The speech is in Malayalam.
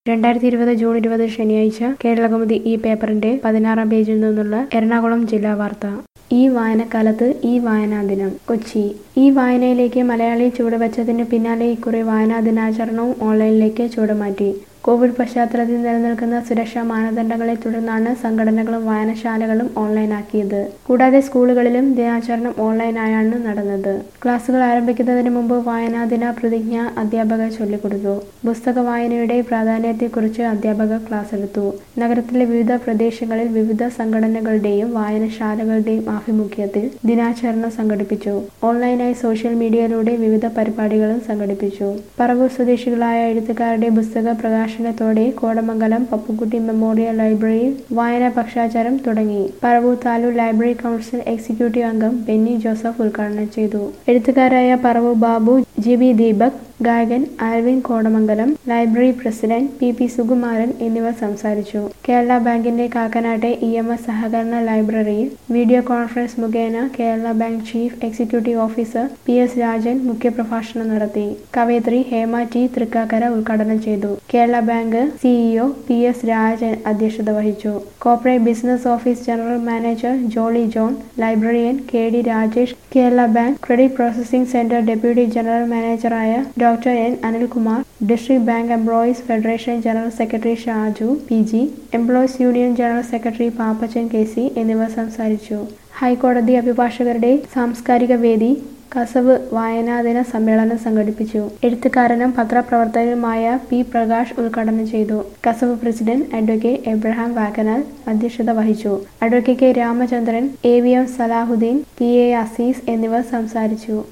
രണ്ടായിരത്തി ഇരുപത് ജൂൺ ഇരുപത് ശനിയാഴ്ച കേരളകൗമുദി ഈ പേപ്പറിന്റെ പതിനാറാം പേജിൽ നിന്നുള്ള എറണാകുളം ജില്ലാ വാർത്ത ഈ വായനക്കാലത്ത് ഈ വായനാ ദിനം കൊച്ചി ഈ വായനയിലേക്ക് മലയാളി ചുവടുവച്ചതിന് പിന്നാലെ ഇക്കുറി വായനാ ദിനാചരണവും ഓൺലൈനിലേക്ക് ചുവടുമാറ്റി കോവിഡ് പശ്ചാത്തലത്തിൽ നിലനിൽക്കുന്ന സുരക്ഷാ മാനദണ്ഡങ്ങളെ തുടർന്നാണ് സംഘടനകളും വായനശാലകളും ഓൺലൈനാക്കിയത് കൂടാതെ സ്കൂളുകളിലും ദിനാചരണം ഓൺലൈനായാണ് നടന്നത് ക്ലാസുകൾ ആരംഭിക്കുന്നതിന് മുമ്പ് വായനാ ദിന പ്രതിജ്ഞ അധ്യാപകർ ചൊല്ലിക്കൊടുത്തു പുസ്തക വായനയുടെ പ്രാധാന്യത്തെക്കുറിച്ച് അധ്യാപകർ ക്ലാസ് എടുത്തു നഗരത്തിലെ വിവിധ പ്രദേശങ്ങളിൽ വിവിധ സംഘടനകളുടെയും വായനശാലകളുടെയും ആഭിമുഖ്യത്തിൽ ദിനാചരണം സംഘടിപ്പിച്ചു ഓൺലൈനായി സോഷ്യൽ മീഡിയയിലൂടെ വിവിധ പരിപാടികളും സംഘടിപ്പിച്ചു പറവൂർ സ്വദേശികളായ എഴുത്തുകാരുടെ പുസ്തക പ്രകാശനത്തോടെ കോടമംഗലം പപ്പുക്കുട്ടി മെമ്മോറിയൽ ലൈബ്രറിയിൽ വായനാ പക്ഷാചാരം തുടങ്ങി Paravur taluk library council executive അംഗം ബെന്നി ജോസഫ് ഉദ്ഘാടനം ചെയ്തു എഴുത്തുകാരായ പറവൂർ ബാബു ജി ബി ദീപക് ഗായകൻ Alvin Kodamangalam library president P P Sukumaran എന്നിവർ സംസാരിച്ചു കേരള ബാങ്കിന്റെ കാക്കനാട്ടെ ഇ എം എസ് സഹകരണ ലൈബ്രറിയിൽ വീഡിയോ കോൺഫറൻസ് മുഖേന Kerala bank chief executive officer P S Rajan മുഖ്യപ്രഭാഷണം നടത്തി കവയത്രി ഹേമ ടി തൃക്കാക്കര ഉദ്ഘാടനം ചെയ്തു Kerala bank CEO P S Rajan അധ്യക്ഷത വഹിച്ചു corporate business office general manager Jolly John librarian K D Rajesh Kerala bank credit processing centre deputy general മാനേജറായ doctor N Anilkumar district bank employees federation general secretary Shaju P G employees union general secretary Pappachan K C എന്നിവർ സംസാരിച്ചു ഹൈക്കോടതി അഭിഭാഷകരുടെ സാംസ്കാരിക വേദി കസവ് വായനാദിന സമ്മേളനം സംഘടിപ്പിച്ചു എഴുത്തുകാരനും പത്രപ്രവർത്തകനുമായ പി പ്രകാശ് ഉദ്ഘാടനം ചെയ്തു കസവ് പ്രസിഡന്റ് അഡ്വക്കേറ്റ് എബ്രഹാം വാക്കനാൽ അധ്യക്ഷത വഹിച്ചു advocate K Ramachandran A V M Salahuddin P A Azeez എന്നിവർ സംസാരിച്ചു